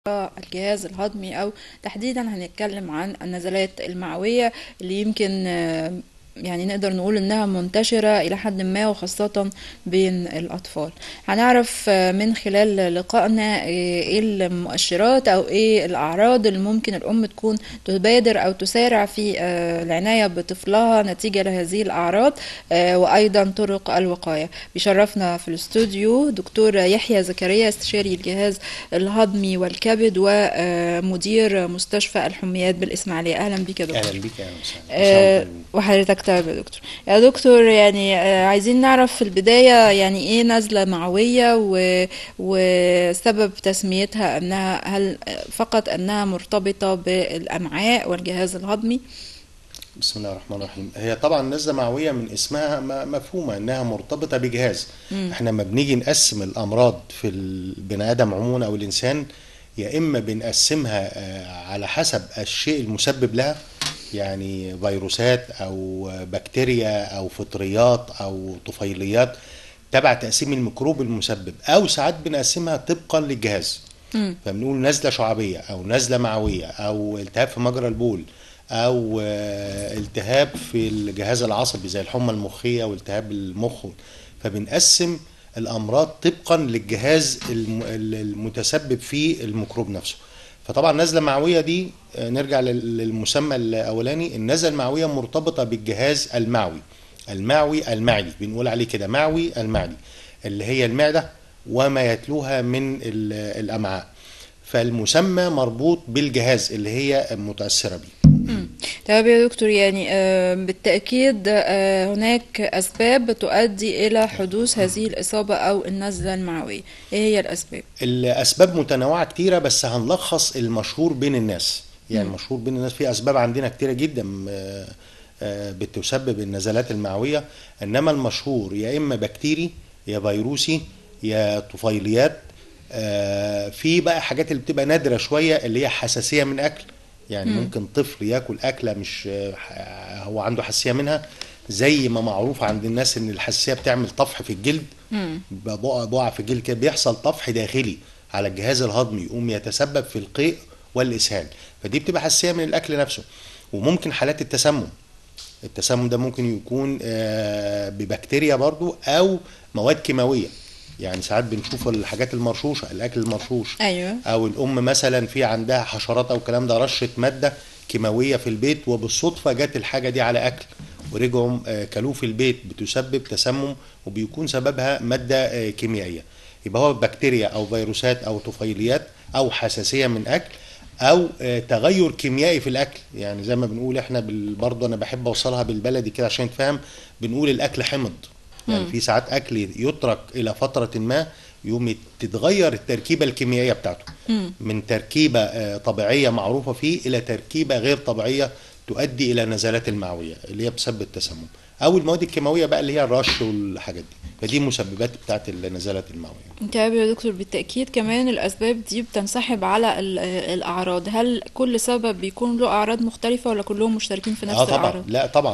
الجهاز الهضمي أو تحديدا هنتكلم عن النزلات المعوية اللي يمكن آه، يعني نقدر نقول انها منتشرة الى حد ما وخاصة بين الاطفال هنعرف آه، من خلال لقائنا آه، ايه المؤشرات او ايه الاعراض اللي ممكن الام تكون تبادر او تسارع في آه، العناية بطفلها نتيجة لهذه الاعراض آه، وايضا طرق الوقاية بيشرفنا في الاستوديو دكتور يحيى زكريا استشاري الجهاز الهضمي والكبد ومدير مستشفى الحميات بالاسماعيلية اهلا بك يا دكتور اهلا بيك يا وسهلا آه، إن شاء الله. وحضرتك طيب يا دكتور يا دكتور يعني آه، عايزين نعرف في البداية يعني ايه نزلة معوية و... وسبب تسميتها انها هل فقط انها مرتبطة بالامعاء والجهاز الهضمي بسم الله الرحمن الرحيم هي طبعا نزله معويه من اسمها م- مفهومه انها مرتبطه بجهاز احنا لما بنيجي نقسم الامراض في البني ادم عموما او الانسان يا اما بنقسمها آه، على حسب الشيء المسبب لها يعني فيروسات او بكتيريا او فطريات او طفيليات تبع تقسيم الميكروب المسبب او ساعات بنقسمها طبقا للجهاز فبنقول نزله شعبيه او نزله معويه او التهاب في مجرى البول او آه، التهاب في الجهاز العصبي زي الحمى المخيه والتهاب المخ فبنقسم الامراض طبقا للجهاز الم- المتسبب في الميكروب نفسه فطبعا النزله المعويه دي آه، نرجع لل- للمسمى الاولاني النزله المعويه مرتبطه بالجهاز المعوي المعوي المعدي بنقول عليه كده معوي المعدي اللي هي المعده وما يتلوها من ال- الامعاء فالمسمى مربوط بالجهاز اللي هي متاثره بيه طيب يا دكتور يعني آه، بالتأكيد آه، هناك أسباب تؤدي إلى حدوث هذه الإصابة أو النزلة المعوية إيه هي الأسباب؟ الاسباب متنوعه كتيره بس هنلخص المشهور بين الناس يعني المشهور بين الناس في اسباب عندنا كتيره جدا آه، آه، بتسبب النزلات المعويه انما المشهور يا اما بكتيري يا فيروسي يا طفيليات آه، في بقى حاجات اللي بتبقى نادره شويه اللي هي حساسيه من اكل يعني ممكن طفل ياكل اكله مش آه، ح- هو عنده حساسيه منها زي ما معروف عند الناس ان الحساسيه بتعمل طفح في الجلد بيبقى بقع بقع في الجلد كده بيحصل طفح داخلي على الجهاز الهضمي يقوم يتسبب في القيء والاسهال فدي بتبقى حساسيه من الاكل نفسه وممكن حالات التسمم التسمم ده ممكن يكون آه، ببكتيريا برضو او مواد كيماويه يعني ساعات بنشوف الحاجات المرشوشه الاكل المرشوش أيوه او الام مثلا في عندها حشرات او الكلام ده رشت ماده كيماويه في البيت وبالصدفه جت الحاجه دي على اكل ورجعوا آه، كلوه في البيت بتسبب تسمم وبيكون سببها ماده آه، كيميائيه يبقى هو بكتيريا او فيروسات او طفيليات او حساسيه من اكل او آه، تغير كيميائي في الاكل يعني زي ما بنقول احنا بال- برضه انا بحب اوصلها بالبلدي كده عشان تفهم بنقول الاكل حمض يعني في ساعات اكل يترك الى فتره ما يوم تتغير التركيبه الكيميائيه بتاعته من تركيبه آه، طبيعيه معروفه فيه الى تركيبه غير طبيعيه تؤدي الى نزلات المعويه اللي هي بسبب التسمم او المواد الكيماويه بقى اللي هي الرش والحاجات دي فدي مسببات بتاعت النزلات المعويه طيب يا دكتور بالتأكيد كمان الأسباب دي بتنسحب على ال- الأعراض هل كل سبب بيكون له أعراض مختلفة ولا كلهم مشتركين في نفس اه طبعا الأعراض؟ لا طبعا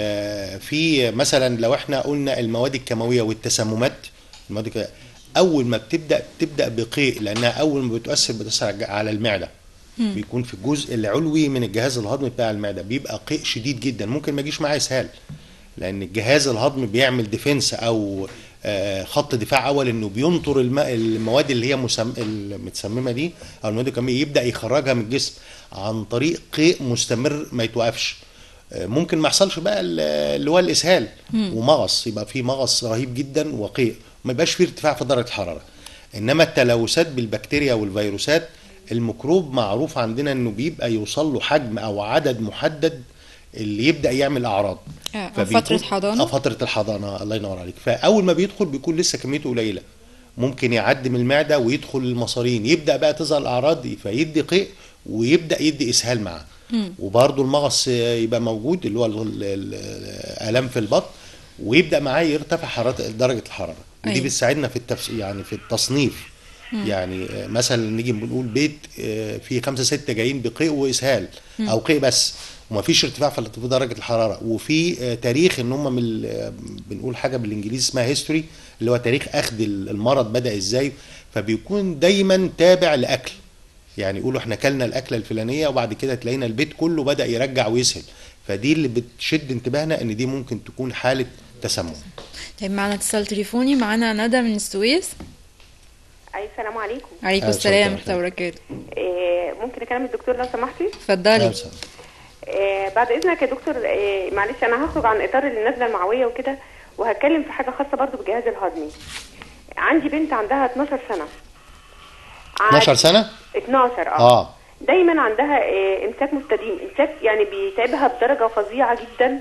ال- في مثلا لو احنا قلنا المواد الكيماويه والتسممات المواد الك- اول ما بتبدا تبدا بقيء لانها اول ما بتؤثر بتاثر على- على المعده بيكون في الجزء العلوي من الجهاز الهضمي بتاع المعده بيبقى قيء شديد جدا ممكن ما يجيش معاه اسهال لان الجهاز الهضمي بيعمل ديفنس او آه، خط دفاع اول انه بينطر الم- المواد اللي هي مسم... المتسممه دي او المواد الكيميائيه يبدا يخرجها من الجسم عن طريق قيء مستمر ما يتوقفش آه، ممكن ما يحصلش بقى ال- اللي هو الاسهال ومغص يبقى في مغص رهيب جدا وقيء ما يبقاش في ارتفاع في درجه الحراره انما التلوثات بالبكتيريا والفيروسات الميكروب معروف عندنا انه بيبقى يوصل له حجم او عدد محدد اللي يبدا يعمل اعراض آه، أو فبيكون- فترة حضانة؟ اه فتره الحضانه الله ينور عليك فاول ما بيدخل بيكون لسه كميته قليله ممكن يعدي من المعده ويدخل المصارين يبدا بقى تظهر الاعراض دي فيدي قيء ويبدا يدي اسهال معاه وبرضه المغص يبقى موجود اللي هو ال- ال- ال- الالام في البطن ويبدا معاه يرتفع حراره درجه الحراره ودي أيوة. بتساعدنا في التفس... يعني في التصنيف يعني آه، مثلا نيجي بنقول بيت آه، فيه خمسة ستة جايين بقيء وإسهال أو قيء بس ومفيش ارتفاع في في درجة الحرارة وفي آه، تاريخ إن هم من ال- آه، بنقول حاجة بالإنجليزي اسمها هيستوري اللي هو تاريخ أخذ المرض بدأ إزاي فبيكون دايما تابع لأكل يعني يقولوا احنا كلنا الاكله الفلانيه وبعد كده تلاقينا البيت كله بدا يرجع ويسهل فدي اللي بتشد انتباهنا ان دي ممكن تكون حاله تسمم طيب معنا اتصال تليفوني معنا ندى من السويس اي السلام عليكم عليكم أهلا السلام وسهلا. ورحمه الله وبركاته إيه ممكن اكلم الدكتور لو سمحتي اتفضلي إيه بعد اذنك يا دكتور إيه معلش انا هخرج عن اطار النزله المعويه وكده وهتكلم في حاجه خاصه برضو بالجهاز الهضمي عندي بنت عندها 12 سنه عاد- 12 سنه 12 اه, اه دايما عندها إيه امساك مستديم امساك يعني بيتعبها بدرجه فظيعه جدا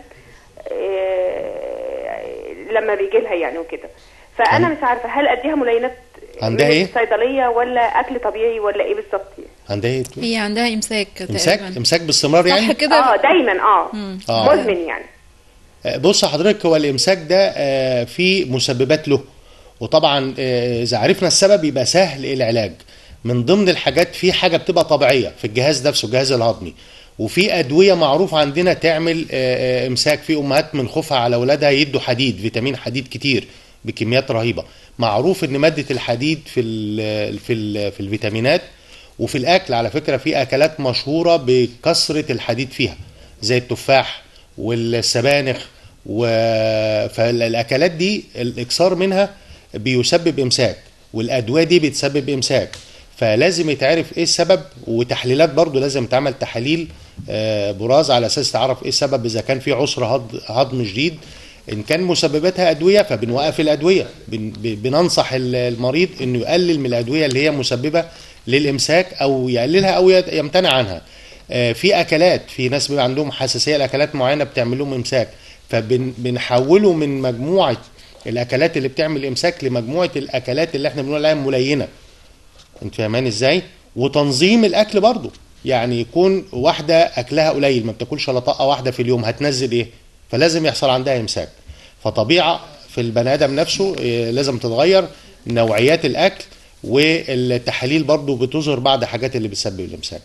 إيه لما بيجي لها يعني وكده فانا مش عارفه هل اديها ملينات عندها من إيه؟ الصيدليه ولا اكل طبيعي ولا ايه بالظبط يعني عندها ايه هي عندها امساك امساك تقريبا امساك باستمرار صح يعني كده اه دايما اه آه. مزمن يعني بص حضرتك هو الامساك ده آه، في مسببات له وطبعا آه، اذا عرفنا السبب يبقى سهل العلاج من ضمن الحاجات في حاجه بتبقى طبيعيه في الجهاز نفسه الجهاز الهضمي وفي ادويه معروف عندنا تعمل آه، آه، امساك في امهات من خوفها على اولادها يدوا حديد فيتامين حديد كتير بكميات رهيبه معروف ان ماده الحديد في ال في ال في الفيتامينات وفي الاكل على فكره في اكلات مشهوره بكثره الحديد فيها زي التفاح والسبانخ و... فالاكلات دي الاكثار منها بيسبب امساك والادويه دي بتسبب امساك فلازم يتعرف ايه السبب وتحليلات برضو لازم تعمل تحاليل آه، براز على اساس تعرف ايه السبب اذا كان في عسر هض- هضم شديد ان كان مسبباتها ادويه فبنوقف الادويه بن- ب- بننصح ال- المريض انه يقلل من الادويه اللي هي مسببه للامساك او يقللها او يت- يمتنع عنها آه، في اكلات في ناس بيبقى عندهم حساسيه لاكلات معينه بتعمل لهم امساك فبنحوله من مجموعه الاكلات اللي بتعمل امساك لمجموعه الاكلات اللي احنا بنقول عليها ملينه انت فاهمان ازاي وتنظيم الاكل برضو يعني يكون واحده اكلها قليل ما بتاكلش الا طاقه واحده في اليوم هتنزل ايه فلازم يحصل عندها امساك فطبيعه في البني ادم نفسه إيه، لازم تتغير نوعيات الاكل والتحاليل برضو بتظهر بعض حاجات اللي بتسبب الامساك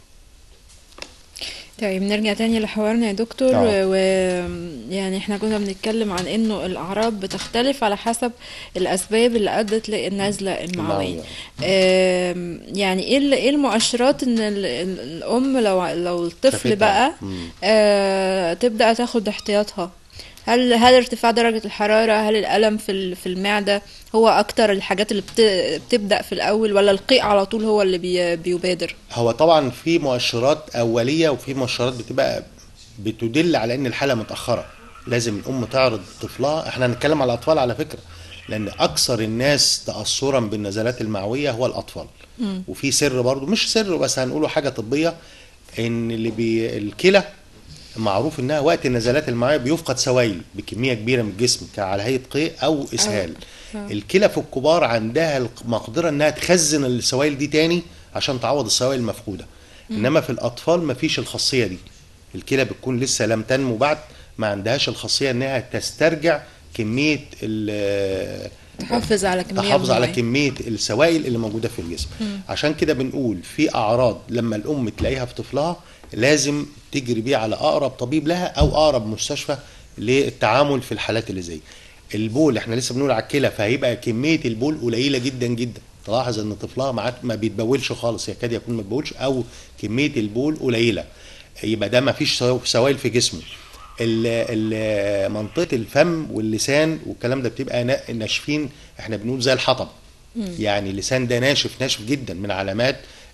طيب نرجع تاني لحوارنا يا دكتور آه. ويعني احنا كنا بنتكلم عن انه الاعراض بتختلف على حسب الاسباب اللي ادت للنزله المعويه المعوية. آم، يعني ايه ال- ايه المؤشرات ان ال- ال- الام لو لو الطفل شافتها. بقى مم. آه، تبدا تاخد احتياطها هل هل ارتفاع درجة الحرارة هل الألم في ال- في المعدة هو أكتر الحاجات اللي بت- بتبدأ في الأول ولا القيء على طول هو اللي بي- بيبادر هو طبعا في مؤشرات اوليه وفي مؤشرات بتبقى بتدل على ان الحاله متاخره لازم الام تعرض طفلها احنا هنتكلم على الاطفال على فكره لان اكثر الناس تاثرا بالنزلات المعويه هو الاطفال وفي سر برضو مش سر بس هنقوله حاجه طبيه ان اللي بي الكلى معروف انها وقت النزلات المعويه بيفقد سوائل بكميه كبيره من الجسم على هيئه قيء او اسهال آه. الكلى في الكبار عندها المقدره انها تخزن السوائل دي تاني عشان تعوض السوائل المفقوده انما في الاطفال ما فيش الخاصيه دي الكلى بتكون لسه لم تنمو بعد ما عندهاش الخاصيه انها تسترجع كميه ال- تحافظ على كمية تحافظ على معينة. كميه السوائل اللي موجوده في الجسم عشان كده بنقول في اعراض لما الام تلاقيها في طفلها لازم تجري بيه على اقرب طبيب لها او اقرب مستشفى للتعامل في الحالات اللي زي البول احنا لسه بنقول على الكلى فهيبقى كميه البول قليله جدا جدا تلاحظ ان طفلها معاه ما بيتبولش خالص يكاد يكون ما بيتبولش او كميه البول قليله يبقى ده ما فيش سو- سوائل في جسمه ال- ال- منطقه الفم واللسان والكلام ده بتبقى نا- ناشفين احنا بنقول زي الحطب يعني اللسان ده ناشف ناشف جدا من علامات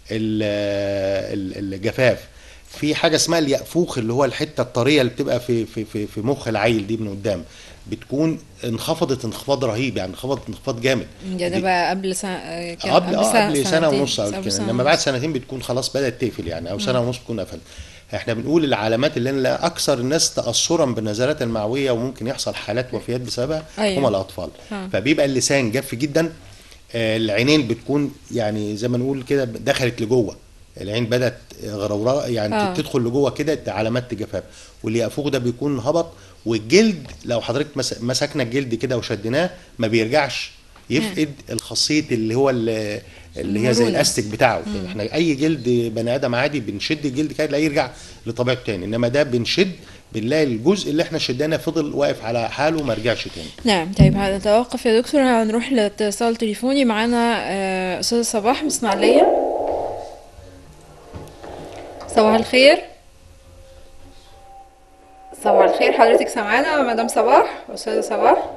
ال- ال- الجفاف في حاجه اسمها اليأفوخ اللي هو الحته الطريه اللي بتبقى في في في, في مخ العيل دي من قدام بتكون انخفضت انخفاض رهيب يعني انخفضت انخفاض جامد ده ده دي- بقى قبل سنة كان قبل اه قبل سنه سنتين. ونص او قبل كده سنة انما ونص. بعد سنتين بتكون خلاص بدات تقفل يعني او سنه ونص بتكون قفلت احنا بنقول العلامات اللي أنا اكثر الناس تاثرا بالنزلات المعويه وممكن يحصل حالات وفيات بسببها أيوة. هم الاطفال ها. فبيبقى اللسان جاف جدا آه، العينين بتكون يعني زي ما نقول كده دخلت لجوه العين بدات غروراء يعني آه. آه. تدخل لجوه كده علامات جفاف واللي يفوق ده بيكون هبط والجلد لو حضرتك مس- مسكنا الجلد كده وشدناه ما بيرجعش يفقد الخاصيه اللي هو ال- اللي هي زي المرونة. الاستك بتاعه احنا اي جلد بني ادم عادي بنشد الجلد كده تلاقيه يرجع لطبيعته تاني انما ده بنشد بنلاقي الجزء اللي احنا شدناه فضل واقف على حاله ما رجعش تاني نعم طيب هنتوقف يا دكتور هنروح لاتصال تليفوني معانا آه، أستاذ صباح من إسماعيلية صباح الخير صباح الخير حضرتك سامعانا مدام صباح استاذه صباح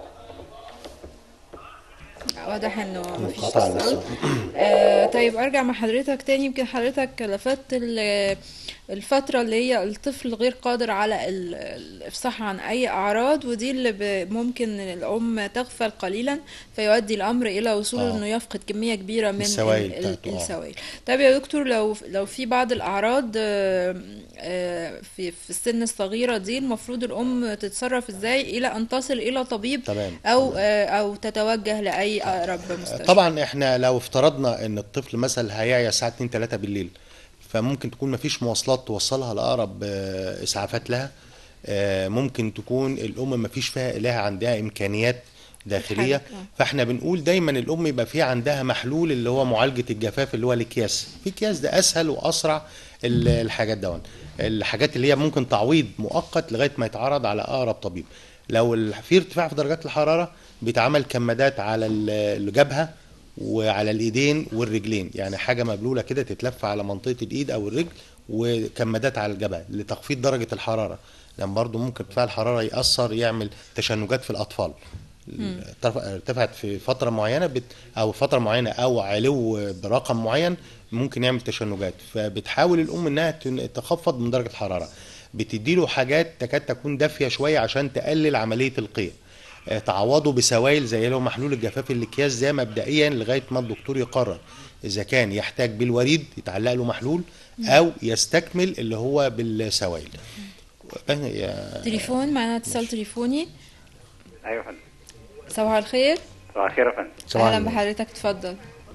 واضح انه مفيش انقطع اتصال الاتصال. آه طيب ارجع مع حضرتك تاني يمكن حضرتك لفت ال- الفترة اللي هي الطفل غير قادر على ال- الافصاح عن اي اعراض ودي اللي ب- ممكن الام تغفل قليلا فيؤدي الامر الى وصول آه. انه يفقد كمية كبيرة من السوائل ال- ال- بتاعته، آه. السوائل طيب يا دكتور لو لو في بعض الاعراض آه، آه، في في السن الصغيرة دي المفروض الام تتصرف ازاي الى ان تصل الى طبيب تمام او آه، او تتوجه لاي اقرب مستشفى طبعا احنا لو افترضنا ان الطفل مثلا هيعيا الساعه 2 3 بالليل فممكن تكون مفيش مواصلات توصلها لاقرب آه، اسعافات لها آه، ممكن تكون الام مفيش فيها لها عندها امكانيات داخليه حاجة، آه. فاحنا بنقول دايما الام يبقى فيها عندها محلول اللي هو معالجه الجفاف اللي هو الاكياس في اكياس ده اسهل واسرع ال- الحاجات دون الحاجات اللي هي ممكن تعويض مؤقت لغايه ما يتعرض على اقرب طبيب لو ال- في ارتفاع في درجات الحراره بيتعمل كمادات على ال- الجبهه وعلى الايدين والرجلين يعني حاجه مبلوله كده تتلف على منطقه الايد او الرجل وكمادات على الجبهه لتخفيض درجه الحراره لان برضو ممكن ارتفاع الحراره ياثر يعمل تشنجات في الاطفال ارتف- ارتفعت في فتره معينه بت او فتره معينه او علو برقم معين ممكن يعمل تشنجات فبتحاول الام انها تن- تخفض من درجه الحراره بتديله حاجات تكاد تكون دافيه شويه عشان تقلل عمليه القيء آه، تعوضه بسوائل زي اللي هو محلول الجفاف الاكياس ده مبدئيا لغايه ما الدكتور يقرر اذا كان يحتاج بالوريد يتعلق له محلول او يستكمل اللي هو بالسوائل يا- تليفون معنا اتصال تليفوني ايوه يا فندم صباح الخير صباح الخير يا فندم صباح اهلا النور. بحضرتك اتفضل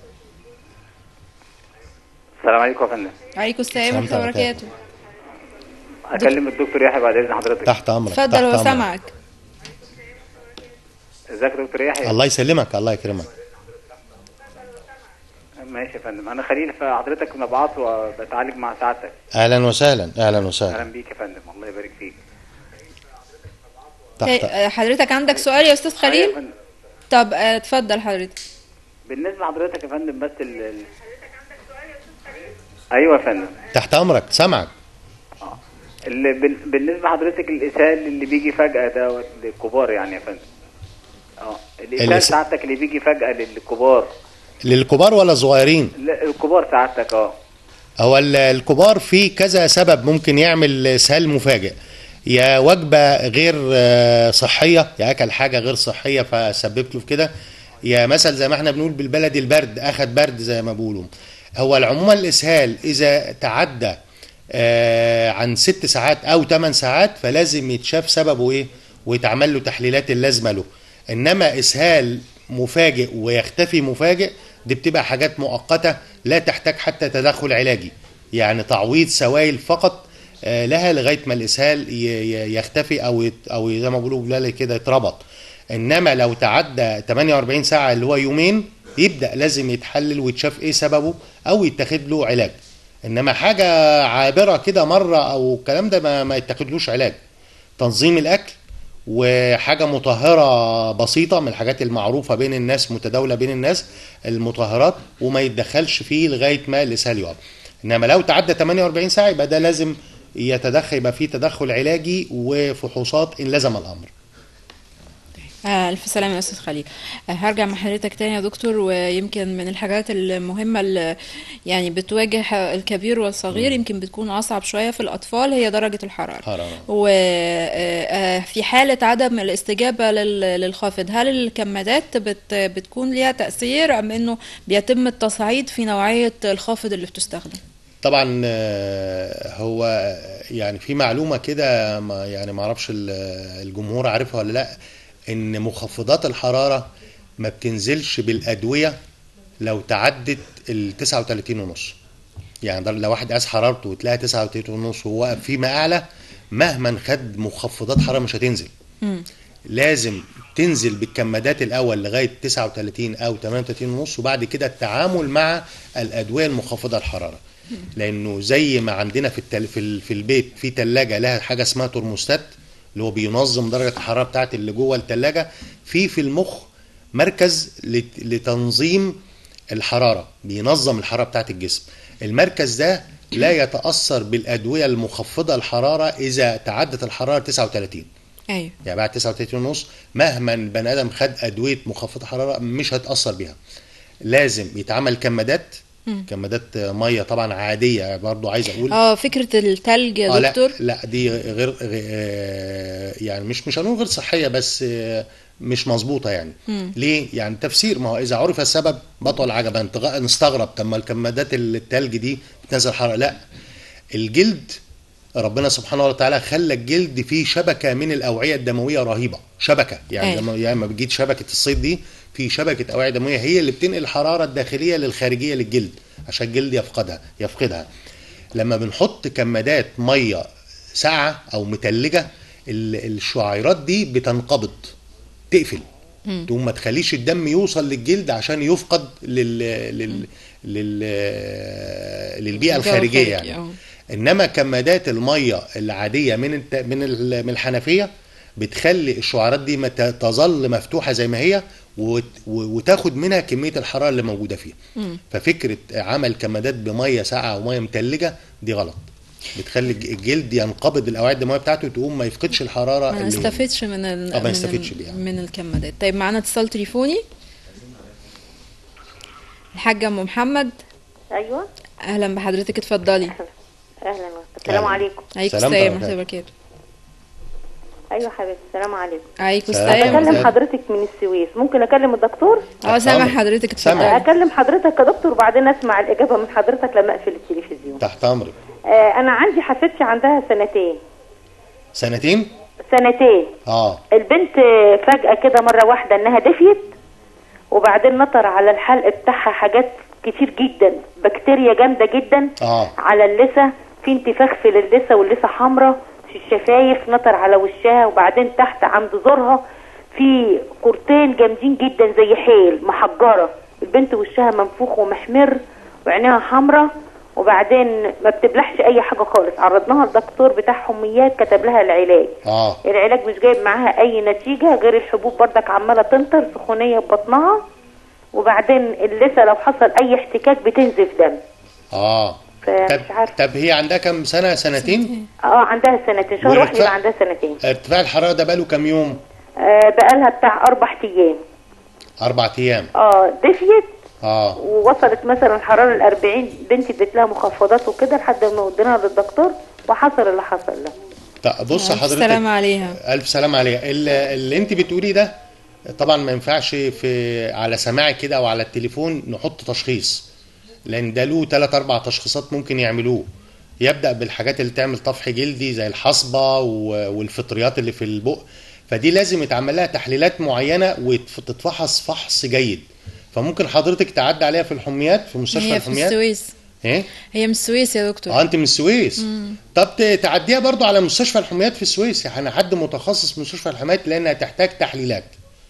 السلام عليكم يا فندم عليكم السلام سلام ورحمه الله عليكم. وبركاته اكلم الدكتور يحيى بعد اذن حضرتك تحت امرك اتفضل تحت هو أمرك. سامعك ازيك يا دكتور يحيى الله يسلمك الله يكرمك ماشي يا فندم انا خليل فحضرتك مبعوث وبتعالج مع سعادتك اهلا وسهلا اهلا وسهلا اهلا بيك يا فندم الله يبارك فيك تحت آه، حضرتك عندك سؤال يا استاذ أيوة يا خليل فندم. طب آه، اتفضل حضرتك بالنسبه لحضرتك يا فندم بس ال ال- ايوه يا فندم تحت امرك سامعك اللي بال- بالنسبه لحضرتك الاسهال اللي بيجي فجاه ده للكبار يعني يا فندم اه الاسهال الإس- سعادتك اللي بيجي فجاه للكبار للكبار ولا صغيرين لا الكبار سعادتك اه هو ال- الكبار في كذا سبب ممكن يعمل اسهال مفاجئ يا وجبه غير آه، صحيه يا اكل حاجه غير صحيه فسببت له في كده يا مثلا زي ما احنا بنقول بالبلدي البرد اخد برد زي ما بيقولوا هو عموما الاسهال اذا تعدى آه، عن ست ساعات او ثمان ساعات فلازم يتشاف سببه ايه ويتعمل له تحليلات اللازمه له انما اسهال مفاجئ ويختفي مفاجئ دي بتبقى حاجات مؤقته لا تحتاج حتى تدخل علاجي يعني تعويض سوائل فقط آه، لها لغايه ما الاسهال ي- ي- يختفي او يت- او زي ما بيقولوا بالبلدي كده يتربط انما لو تعدى 48 ساعه اللي هو يومين يبدا لازم يتحلل ويتشاف ايه سببه او يتاخد له علاج انما حاجه عابره كده مره او الكلام ده ما, ما يتاخدلوش علاج تنظيم الاكل وحاجه مطهره بسيطه من الحاجات المعروفه بين الناس متداوله بين الناس المطهرات وما يتدخلش فيه لغايه ما الاسهال يقف انما لو تعدى 48 ساعه يبقى ده لازم يتدخل يبقى فيه تدخل علاجي وفحوصات ان لزم الامر آه، ألف سلامة يا أستاذ خليل آه، هرجع مع حضرتك تاني يا دكتور ويمكن من الحاجات المهمة اللي يعني بتواجه الكبير والصغير يمكن بتكون أصعب شوية في الأطفال هي درجة الحرارة حرارة. وفي حالة عدم الاستجابة لل- للخافض هل الكمادات بت بتكون ليها تأثير أم إنه بيتم التصعيد في نوعية الخافض اللي بتستخدم؟ طبعا آه، هو يعني في معلومه كده ما يعني ما اعرفش ال- الجمهور عارفها ولا لا ان مخفضات الحراره ما بتنزلش بالادويه لو تعدت ال 39 ونص يعني ده لو واحد قاس حرارته وتلاقيها 39 ونص وهو واقف فيما اعلى مهما خد مخفضات حراره مش هتنزل لازم تنزل بالكمادات الاول لغايه 39 او 38 ونص وبعد كده التعامل مع الادويه المخفضه الحراره لانه زي ما عندنا في التل... في, ال... في البيت في ثلاجه لها حاجه اسمها ترموستات اللي هو بينظم درجه الحراره بتاعت اللي جوه الثلاجه في في المخ مركز لت... لتنظيم الحراره بينظم الحراره بتاعت الجسم المركز ده لا يتاثر بالادويه المخفضه الحراره اذا تعدت الحراره 39 ايوه يعني بعد 39 ونص مهما البني ادم خد ادويه مخفضه حراره مش هتاثر بيها لازم يتعمل كمادات كمادات ميه طبعا عاديه برضو عايز اقول اه فكره التلج يا آه لا دكتور لا دي غير غ- آه، يعني مش مش هنقول غير صحيه بس آه، مش مظبوطه يعني ليه يعني تفسير ما هو اذا عرف السبب بطل عجبا انتغ- نستغرب طب ما الكمادات التلج دي بتنزل حراره لا الجلد ربنا سبحانه وتعالى خلى الجلد فيه شبكه من الاوعيه الدمويه رهيبه شبكه يعني أيوة. لما يعني لما بتجيب شبكه الصيد دي في شبكه اوعيه دمويه هي اللي بتنقل الحراره الداخليه للخارجيه للجلد عشان الجلد يفقدها يفقدها لما بنحط كمادات ميه ساقعه او متلجه ال- الشعيرات دي بتنقبض تقفل تقوم ما تخليش الدم يوصل للجلد عشان يفقد لل لل لل للبيئه الجو الخارجيه الخارجي، يعني آه. انما كمادات الميه العاديه من الت... من ال- من الحنفيه بتخلي الشعيرات دي ما ت- تظل مفتوحه زي ما هي وت... و- وتاخد منها كميه الحراره اللي موجوده فيها ففكره عمل كمادات بميه ساقعه وميه متلجه دي غلط بتخلي الج- الجلد ينقبض الاوعيه الدمويه بتاعته تقوم ما يفقدش الحراره ما اللي نستفدش من ال آه، ما من نستفدش ال- بيها. من الكمادات طيب معانا اتصال تليفوني الحاجة ام محمد ايوه اهلا بحضرتك اتفضلي اهلا السلام أهلاً. عليكم عليكم سلام السلام طبعا. ورحمة الله وبركاته ايوه حبيبتي السلام عليكم عليكم سلام. السلام اكلم ازيك؟ حضرتك من السويس ممكن اكلم الدكتور اه سامع أمرك. حضرتك سامع. اتفضلي اكلم حضرتك يا دكتور وبعدين اسمع الاجابه من حضرتك لما اقفل التلفزيون تحت امرك آه انا عندي حفيدتي عندها سنتين سنتين سنتين اه البنت آه، فجاه كده مره واحده انها دفيت وبعدين نطر على الحلق بتاعها حاجات كتير جدا بكتيريا جامده جدا اه على اللثه في انتفاخ في اللثه واللثه حمراء في الشفايف نطر على وشها وبعدين تحت عند زورها في كورتين جامدين جدا زي حيل محجره البنت وشها منفوخ ومحمر وعينيها حمراء وبعدين ما بتبلعش اي حاجه خالص عرضناها للدكتور بتاع حميات كتب لها العلاج اه العلاج مش جايب معاها اي نتيجه غير الحبوب بردك عماله تنطر سخونيه في بطنها وبعدين اللثه لو حصل اي احتكاك بتنزف دم اه طب فمش عارفه طب هي عندها كام سنه سنتين اه عندها سنتين شهر واحد والارتفاع- يبقى عندها سنتين ارتفاع الحراره ده بقاله كام يوم آه بقالها بتاع اربع ايام اربع ايام اه دفيت اه ووصلت مثلا الحراره ال 40 بنتي اديت لها مخفضات وكده لحد ما وديناها للدكتور وحصل اللي حصل له طب بص ألف حضرتك سلام عليها الف سلام عليها اللي, اللي انت بتقولي ده طبعا ما ينفعش في على سماعك كده او على التليفون نحط تشخيص لان ده له ثلاث اربع تشخيصات ممكن يعملوه يبدا بالحاجات اللي تعمل طفح جلدي زي الحصبه و- والفطريات اللي في البق فدي لازم يتعمل لها تحليلات معينه وتتفحص فحص جيد فممكن حضرتك تعدي عليها في الحميات في مستشفى هي في الحميات السويس ايه هي من السويس يا دكتور اه انت من السويس طب ت- تعديها برضو على مستشفى الحميات في السويس يعني حد متخصص في مستشفى الحميات لانها تحتاج تحليلات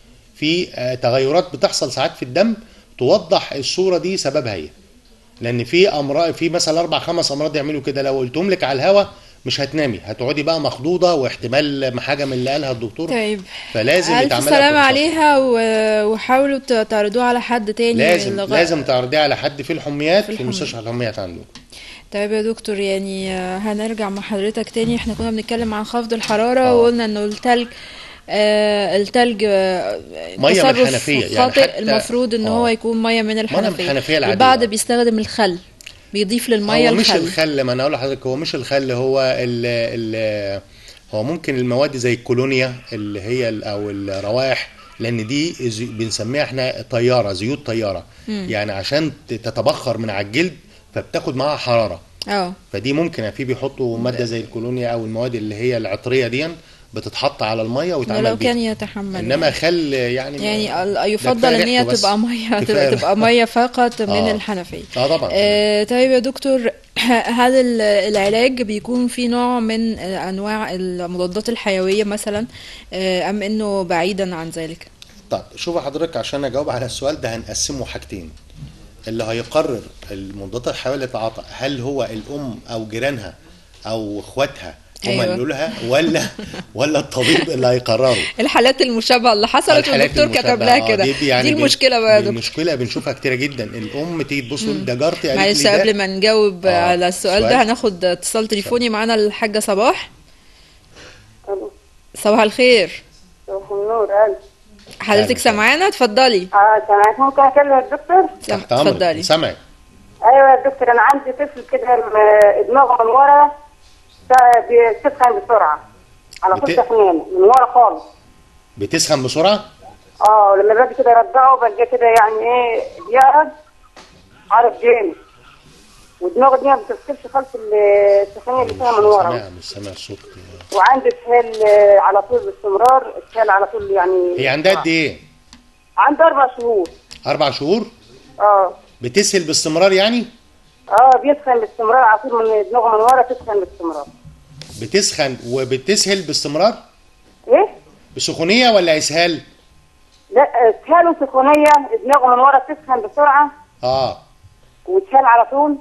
في آه، تغيرات بتحصل ساعات في الدم توضح الصوره دي سببها ايه لان في امراض في مثلا اربع خمس امراض يعملوا كده لو قلتهم لك على الهوا مش هتنامي هتقعدي بقى مخضوضه واحتمال حاجه من اللي قالها الدكتور طيب فلازم ألف يتعمل لها سلام فحوصات. عليها و- وحاولوا ت- تعرضوها على حد تاني لازم لغا- لازم تعرضيها على حد في الحميات في, الحميات. مستشفى الحميات عندكم طيب يا دكتور يعني آه، هنرجع مع حضرتك تاني احنا كنا بنتكلم عن خفض الحرارة آه. وقلنا انه التلج آه التلج آه مية من تصرف الحنفية، يعني خاطئ حتى- المفروض ان آه. هو يكون مية من الحنفية الحنفية العادية. البعض بيستخدم الخل بيضيف للمية هو مش الخل الخل ما انا اقول لحضرتك هو مش الخل هو ال ال هو ممكن المواد زي الكولونيا اللي هي ال- او الروائح لان دي زي- بنسميها احنا طياره زيوت طياره يعني عشان ت- تتبخر من على الجلد فبتاخد معاها حراره اه فدي ممكن في بيحطوا ماده زي الكولونيا او المواد اللي هي العطريه دي بتتحط على الميه ويتعمل لو بيها كان يتحمل انما خل يعني يعني ال- ده يفضل كفاية ان هي ريحته بس. تبقى ميه كفاية تبقى, تبقى ميه فقط من آه. الحنفيه اه طبعا آه طيب يا دكتور هل ال- العلاج بيكون في نوع من آه، انواع المضادات الحيويه مثلا آه، ام انه بعيدا عن ذلك طيب شوف حضرتك عشان اجاوب على السؤال ده هنقسمه حاجتين اللي هيقرر المضادات الحيويه اللي تتعاطى هل هو الام او جيرانها او اخواتها هم أيوة. اللي لها ولا ولا الطبيب اللي هيقرره الحالات المشابهه اللي حصلت الحالات والدكتور كتب المشابهة. لها آه، كده دي, دي, يعني بن- المشكله بقى يا دي دكتور المشكله بنشوفها كتيره جدا الام تيجي تبص تقول ده جارتي قالت معلش لي ده قبل ما نجاوب آه، على السؤال سؤال. ده هناخد اتصال تليفوني معانا الحاجه صباح ألو. صباح الخير صباح النور ألف حضرتك أهلا. سامعانا اتفضلي اه سامعك ممكن اكلم الدكتور؟ سام- تحت امرك اتفضلي سامعك ايوه يا دكتور انا عندي طفل كده م- دماغه من ورا ت- بتسخن بسرعه على طول بت- سخنان من ورا خالص بتسخن بسرعه اه ولما باجي كده ارجعه بلقى كده يعني ايه بيقعد عارف جامد ودماغه دي ما بتفصلش خالص السخونيه اللي فيها من ورا سامع مش سامع الصوت وعندي اسهال آه، على طول باستمرار اسهال على طول يعني هي عندها قد ايه عنده اربع شهور اربع شهور اه بتسهل باستمرار يعني اه بيسخن باستمرار على طول من دماغه من ورا تسخن باستمرار بتسخن وبتسهل باستمرار ايه؟ بسخونيه ولا اسهال لا اسهال وسخونيه دماغه من ورا تسخن بسرعه اه وتشال على طول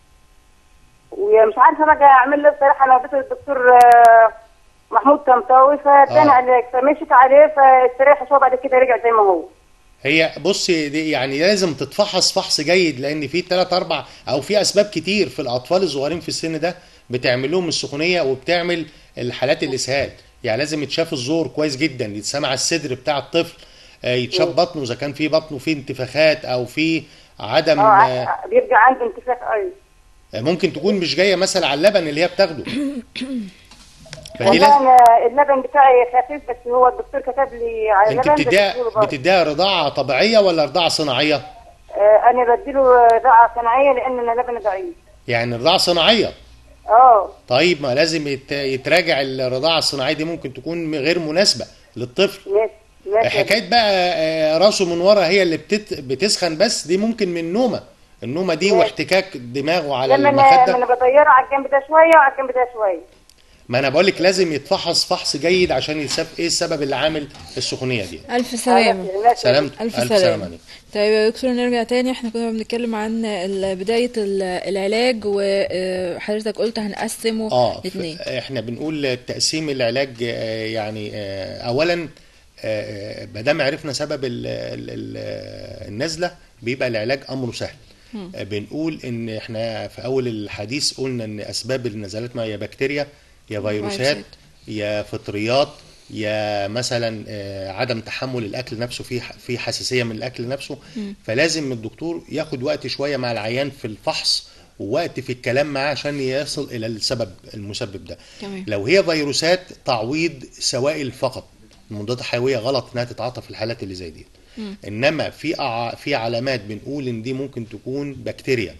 ومش عارفه بقى اعمل له بصراحه انا وديته للدكتور آه، محمود طنطاوي فاداني آه. علاج فمشيت عليه فاستريح شويه بعد كده رجع زي ما هو هي بصي دي يعني لازم تتفحص فحص جيد لان في ثلاث اربع او في اسباب كتير في الاطفال الصغيرين في السن ده بتعمل لهم السخونيه وبتعمل الحالات الاسهال يعني لازم يتشاف الزور كويس جدا يتسمع الصدر بتاع الطفل آه، يتشاف بطنه اذا كان في بطنه فيه انتفاخات او في عدم اه آه، ع- بيرجع عنده انتفاخ ايوه ممكن تكون مش جايه مثلا على اللبن اللي هي بتاخده فدي والله لازم انا اللبن بتاعي خفيف بس هو الدكتور كتب لي على انت اللبن بس بتديها بديله برضه. بتديها رضاعه طبيعيه ولا رضاعه صناعيه آه انا بديله رضاعه صناعيه لان انا لبني ضعيف يعني رضاعه صناعيه اه طيب ما لازم يت- يتراجع الرضاعه الصناعيه دي ممكن تكون غير مناسبه للطفل ماشي ماشي حكايه بقى آه، راسه من ورا هي اللي بتت... بتسخن بس دي ممكن من نومه النومه دي ماشي. واحتكاك دماغه على لما انا لما المخده انا بطيره على الجنب ده شويه وعلى الجنب ده شويه ما انا بقول لك لازم يتفحص فحص جيد عشان يساب ايه السبب اللي عامل السخونيه دي الف سلامه ماشي. سلام ألف الف سلامة. سلامه عليك طيب يا دكتور نرجع تاني احنا كنا بنتكلم عن ال- بداية ال- العلاج وحضرتك قلت هنقسمه اه ف- لاثنين احنا بنقول تقسيم العلاج آه، يعني آه، اولا آه، ما دام عرفنا سبب ال- ال- ال- النزله بيبقى العلاج امره سهل آه، بنقول ان احنا في اول الحديث قلنا ان اسباب النزلات ما يا بكتيريا يا فيروسات فيروسات. يا فطريات يا مثلا آه، عدم تحمل الاكل نفسه في في حساسيه من الاكل نفسه فلازم الدكتور ياخد وقت شويه مع العيان في الفحص ووقت في الكلام معاه عشان يصل الى السبب المسبب ده تمام. لو هي فيروسات تعويض سوائل فقط المضادات الحيويه غلط انها تتعاطى في الحالات اللي زي دي انما في أع... في علامات بنقول ان دي ممكن تكون بكتيريا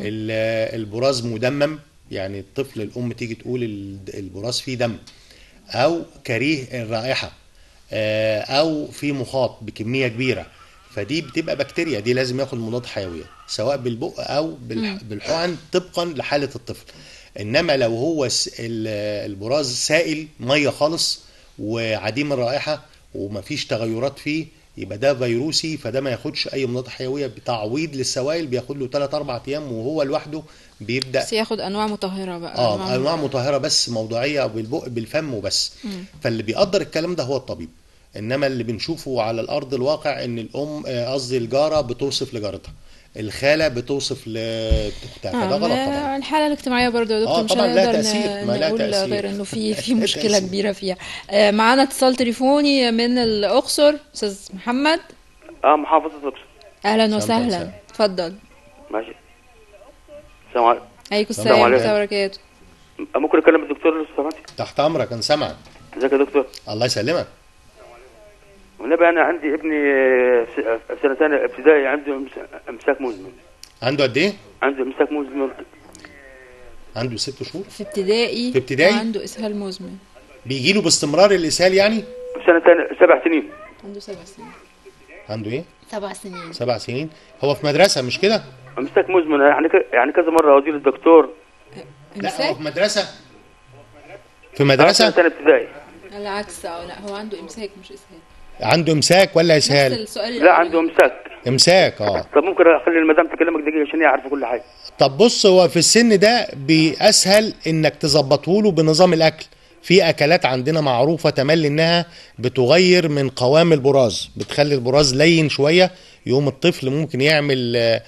ال- البراز مدمم يعني الطفل الام تيجي تقول ال- البراز فيه دم او كريه الرائحه آه، او في مخاط بكميه كبيره فدي بتبقى بكتيريا دي لازم ياخد مضاد حيويه سواء بالبق او بالح- بالحقن طبقا لحاله الطفل انما لو هو س- ال- البراز سائل ميه خالص وعديم الرائحه ومفيش تغيرات فيه يبقى ده فيروسي فده ما ياخدش اي مضاد حيويه بتعويض للسوائل بياخد له 3 4 ايام وهو لوحده بيبدا بس ياخد انواع مطهرة بقى اه انواع مطهره بس موضعيه بالبق بالفم وبس فاللي بيقدر الكلام ده هو الطبيب انما اللي بنشوفه على الارض الواقع ان الام آه، قصدي الجاره بتوصف لجارتها الخاله بتوصف لاختها فده غلط طبعا الحالة الاجتماعية برضه يا دكتور آه، مش طبعاً لها هنقدر تأثير، ن- ما لها نقول تأثير. غير انه في في لها مشكلة تأثير. كبيرة فيها آه، معانا اتصال تليفوني من الاقصر استاذ محمد اه محافظة الاقصر اهلا سلام وسهلا سلام. اتفضل ماشي السلام عليكم عليكم السلام السلام عليكم. ورحمة الله وبركاته ممكن اكلم الدكتور لو سمحت تحت امرك انا سامعك ازيك يا دكتور الله يسلمك والنبي انا عندي ابني آه، في في سنه ثانيه ابتدائي عنده امس- امساك مزمن عنده قد ايه عنده امساك مزمن عنده ست شهور في ابتدائي في ابتدائي؟ عنده اسهال مزمن بيجي له باستمرار الاسهال يعني في سنه ثانيه سبع سنين عنده سبع سنين عنده ايه سبع سنين سبع سنين هو في مدرسه مش كده امساك مزمن يعني ك- يعني كذا مره اوديه للدكتور لا هو امساك في مدرسه في سنه مدرسه ثانيه ابتدائي العكس اه لا هو عنده امساك مش اسهال عنده امساك ولا نفس اسهال السؤال لا عنده امساك امساك اه طب ممكن اخلي المدام تكلمك دقيقه عشان هي عارفه كل حاجه طب بص هو في السن ده بيسهل انك تظبطه له بنظام الاكل في اكلات عندنا معروفه تملي انها بتغير من قوام البراز بتخلي البراز لين شويه يقوم الطفل ممكن يعمل آه،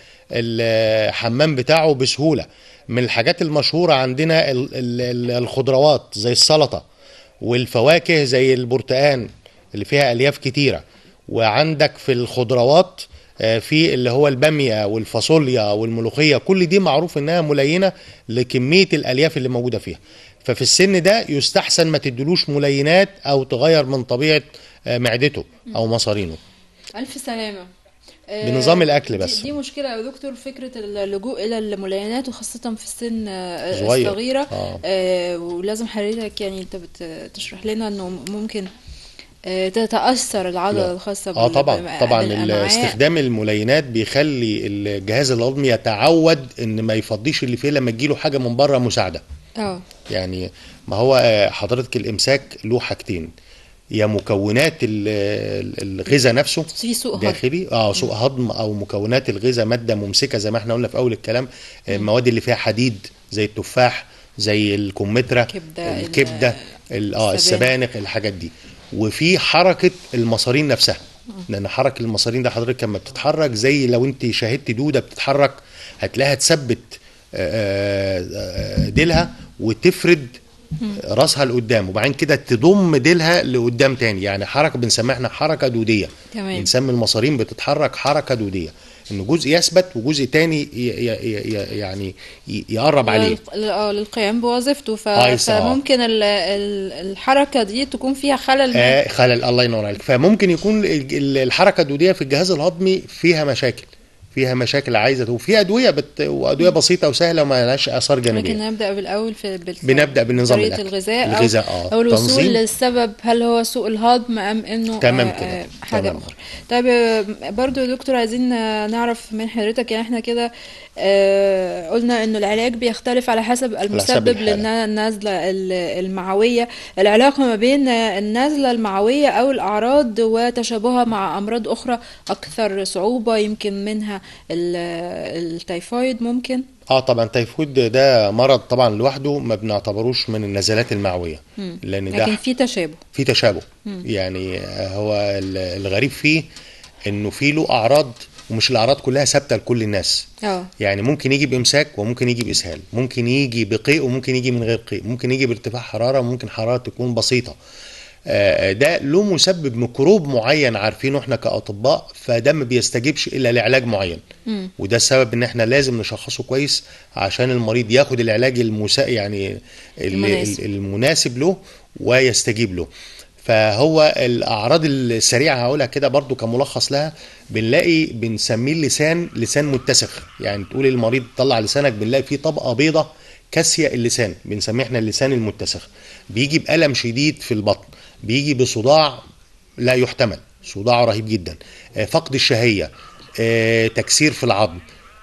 الحمام بتاعه بسهوله من الحاجات المشهوره عندنا ال- ال- ال- الخضروات زي السلطه والفواكه زي البرتقان اللي فيها الياف كتيره وعندك في الخضروات آه، في اللي هو الباميه والفاصوليا والملوخيه كل دي معروف انها ملينه لكميه الالياف اللي موجوده فيها ففي السن ده يستحسن ما تدلوش ملينات او تغير من طبيعه آه، معدته او مصارينه ألف سلامة آه، بنظام الأكل دي- بس. دي مشكلة يا دكتور فكرة اللجوء إلى الملينات وخاصة في السن آه، صغير. الصغيرة آه. آه، ولازم حضرتك يعني أنت بتشرح لنا إنه ممكن آه، تتأثر العضلة لا. الخاصة اه بال- طبعا بالأمعاء. طبعا ال- استخدام الملينات بيخلي الجهاز الهضمي يتعود ان ما يفضيش اللي فيه لما تجيله حاجه من بره مساعده اه يعني ما هو آه، حضرتك الامساك له حاجتين يا مكونات ال- ال- الغذاء نفسه في سوء هضم داخلي اه سوء هضم او مكونات الغذاء ماده ممسكه زي ما احنا قلنا في اول الكلام آه، المواد اللي فيها حديد زي التفاح زي الكمثرى كبدة، الكبده ال- اه السبانخ. السبانخ الحاجات دي وفي حركه المصارين نفسها لان حركه المصارين ده حضرتك لما بتتحرك زي لو انت شاهدت دوده بتتحرك هتلاقيها تثبت آه، آه، ديلها وتفرد راسها لقدام وبعدين كده تضم ديلها لقدام تاني يعني حركه بنسميها احنا حركه دوديه تمام بنسمي المصارين بتتحرك حركه دوديه ان جزء يثبت وجزء تاني ي- ي- ي- يعني ي- يقرب عليه لل- اه للقيام بوظيفته ف... آه، يس- آه. فممكن ال... ال... الحركة دي تكون فيها خلل ما. آه خلل الله ينور عليك فممكن يكون ال- ال- الحركه الدوديه في الجهاز الهضمي فيها مشاكل فيها مشاكل عايزه وفي ادويه بت... وادويه بسيطه وسهله وما لهاش اثار ممكن جانبيه نبدأ بالأول في بال... بنبدا بالنظام طريقة الاكل الغذاء أو الغذاء اه أو الوصول تنظيم. للسبب هل هو سوء الهضم أم إنه تمام آه، كده. آه، حاجة تمام. أخرى طيب آه، برضو يا دكتور عايزين آه، نعرف من حضرتك يعني احنا كده آه، قلنا إنه العلاج بيختلف على حسب المسبب الحالة. للنزلة ال- المعوية العلاقة ما بين آه، النزلة المعوية أو الأعراض وتشابهها مع أمراض أخرى أكثر صعوبة يمكن منها ال- التيفويد ممكن اه طبعا التيفويد ده مرض طبعا لوحده ما بنعتبروش من النزلات المعويه لان ده لكن في تشابه في تشابه يعني هو ال- الغريب فيه انه في له اعراض ومش الاعراض كلها ثابته لكل الناس اه يعني ممكن يجي بامساك وممكن يجي باسهال ممكن يجي بقيء وممكن يجي من غير قيء ممكن يجي بارتفاع حراره وممكن حراره تكون بسيطه آه، ده له مسبب ميكروب معين عارفينه احنا كاطباء فده ما بيستجيبش الا لعلاج معين مم. وده السبب ان احنا لازم نشخصه كويس عشان المريض ياخد العلاج المسا يعني ال- المناسب. ال- المناسب له ويستجيب له فهو الاعراض السريعه هقولها كده برضو كملخص لها بنلاقي بنسميه اللسان لسان متسخ يعني تقول المريض طلع لسانك بنلاقي فيه طبقه بيضة كاسيه اللسان بنسميه احنا اللسان المتسخ بيجي بالم شديد في البطن بيجي بصداع لا يحتمل صداع رهيب جدا آه، فقد الشهيه آه، تكسير في العظم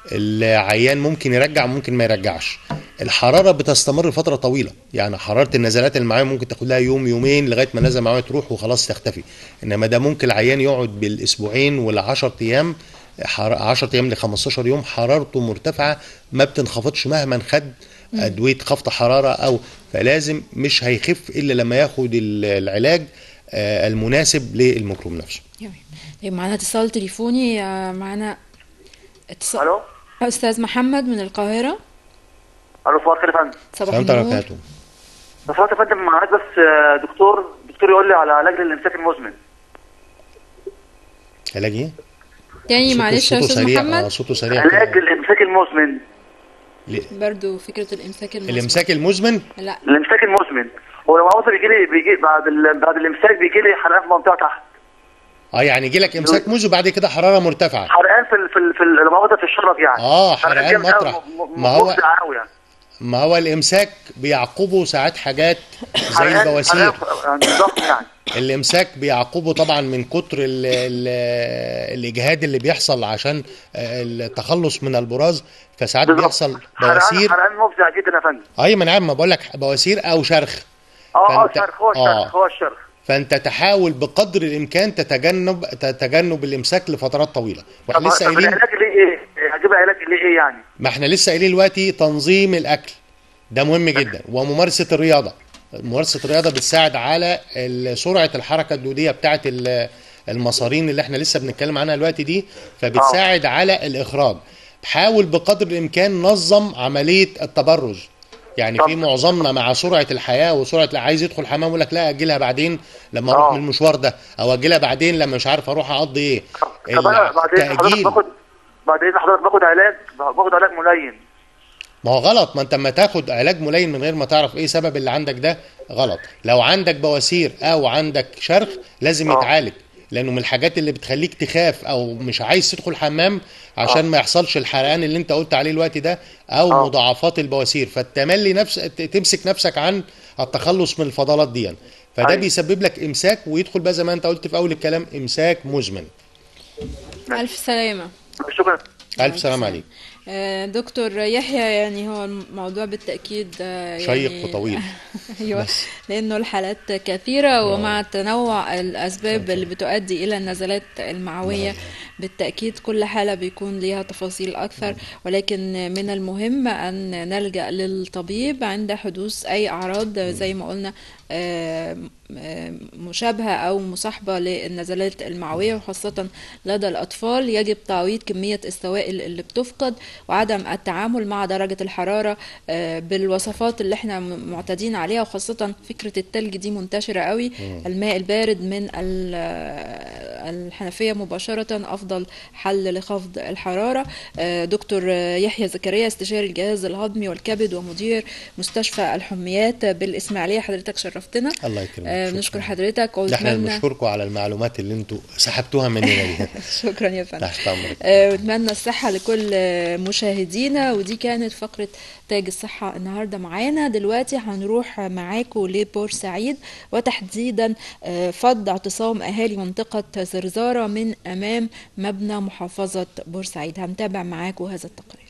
العيان ممكن يرجع ممكن ما يرجعش الحراره بتستمر فتره طويله يعني حراره النزلات المعويه ممكن تاخد لها يوم يومين لغايه ما النزله المعويه تروح وخلاص تختفي انما ده ممكن العيان يقعد بالاسبوعين ولا10 ايام حر- 10 ايام ل 15 يوم حرارته مرتفعه ما بتنخفضش مهما خد ادويه خفض حراره او فلازم مش هيخف الا لما ياخد ال- العلاج آه، المناسب للميكروب نفسه تمام طيب معانا اتصال تليفوني آه، معانا اتصال الو استاذ محمد من القاهره الو صباح الخير يا فندم صباح سلام النور وبركاته لو سمحت يا فندم معاك بس آه، دكتور دكتور يقول لي على علاج للامساك المزمن علاج ايه؟ تاني صوته- معلش يا صوته استاذ سريع محمد اه صوته سريع علاج كده. الامساك المزمن برضو فكره الامساك المزمن الامساك المزمن لا الامساك المزمن هو لما عاوز بيجي لي بيجي بعد ال... بعد الامساك بيجي لي حرقان في المنطقه تحت اه يعني يجي لك امساك موز وبعد كده حراره مرتفعه حرقان في ال... في ال... في ال- لما عاوز في الشرب يعني اه حرقان جامد أوي، مطرح م- م- ما هو مفزع قوي يعني ما هو الامساك بيعقبه ساعات حاجات زي حرقان- البواسير حرقان يعني ضغط يعني الامساك بيعقبه طبعا من كتر ال ال الاجهاد اللي بيحصل عشان آه، التخلص من البراز فساعات بالظبط. بيحصل حرقان بواسير حرقان مفزع جدا يا فندم اي ما انا عارف ما بقول لك بواسير او شرخ اه اه فأنت- الشرخ هو آه. الشرخ هو الشرخ فانت تحاول بقدر الامكان تتجنب تتجنب الامساك لفترات طويله واحنا طب لسه طب قايلين العلاج ليه ايه؟ هجيب علاج ليه ايه يعني؟ ما احنا لسه قايلين دلوقتي تنظيم الاكل ده مهم جدا وممارسه الرياضه ممارسه الرياضه بتساعد على ال- سرعه الحركه الدوديه بتاعه ال- المصارين اللي احنا لسه بنتكلم عنها دلوقتي دي فبتساعد على الاخراج حاول بقدر الامكان نظم عمليه التبرج يعني في معظمنا مع سرعه الحياه وسرعه اللي عايز يدخل حمام يقول لك لا اجلها بعدين لما اروح آه. من المشوار ده او اجلها بعدين لما مش عارف اروح اقضي ايه طب انا بعدين حضرتك التأجيل باخد بعدين حضرتك باخد علاج باخد علاج ملين ما هو غلط ما انت اما تاخد علاج ملين من غير ما تعرف ايه سبب اللي عندك ده غلط لو عندك بواسير او عندك شرخ لازم اه. يتعالج لانه من الحاجات اللي بتخليك تخاف او مش عايز تدخل حمام عشان ما يحصلش الحرقان اللي انت قلت عليه الوقت ده او اه. مضاعفات البواسير فالتملي نفس ت- تمسك نفسك عن التخلص من الفضلات دي فده ايوه. بيسبب لك امساك ويدخل بقى زي ما انت قلت في اول الكلام امساك مزمن ألف سلامة شكرا الف سلام عليك آه، دكتور يحيى يعني هو الموضوع بالتأكيد آه، شيق يعني وطويل. ايوه بس. لأنه الحالات كثيرة ومع تنوع الأسباب اللي بتؤدي إلى النزلات المعوية بالتأكيد كل حالة بيكون ليها تفاصيل أكثر ولكن من المهم أن نلجأ للطبيب عند حدوث أي أعراض زي ما قلنا آه، آه، مشابهة أو مصاحبة للنزلات المعوية وخاصة لدى الأطفال يجب تعويض كمية السوائل اللي بتفقد وعدم التعامل مع درجة الحرارة آه، بالوصفات اللي احنا م- معتادين عليها وخاصة فكرة التلج دي منتشرة قوي الماء البارد من ال- الحنفية مباشرة أفضل حل لخفض الحرارة آه، دكتور يحيى زكريا استشاري الجهاز الهضمي والكبد ومدير مستشفى الحميات بالإسماعيلية حضرتك شرفتنا الله يكرمك آه، شكراً. بنشكر حضرتك ده احنا ونتمنى بنشكركم على المعلومات اللي انتوا سحبتوها مننا دي شكرا يا فندم تحت امرك آه، ونتمنى الصحة لكل آه، مشاهدينا ودي كانت فقرة تاج الصحة النهاردة معانا دلوقتي هنروح معاكم لبورسعيد وتحديدا آه، فض اعتصام أهالي منطقة زرزارة من أمام مبنى محافظة بورسعيد هنتابع معاكم هذا التقرير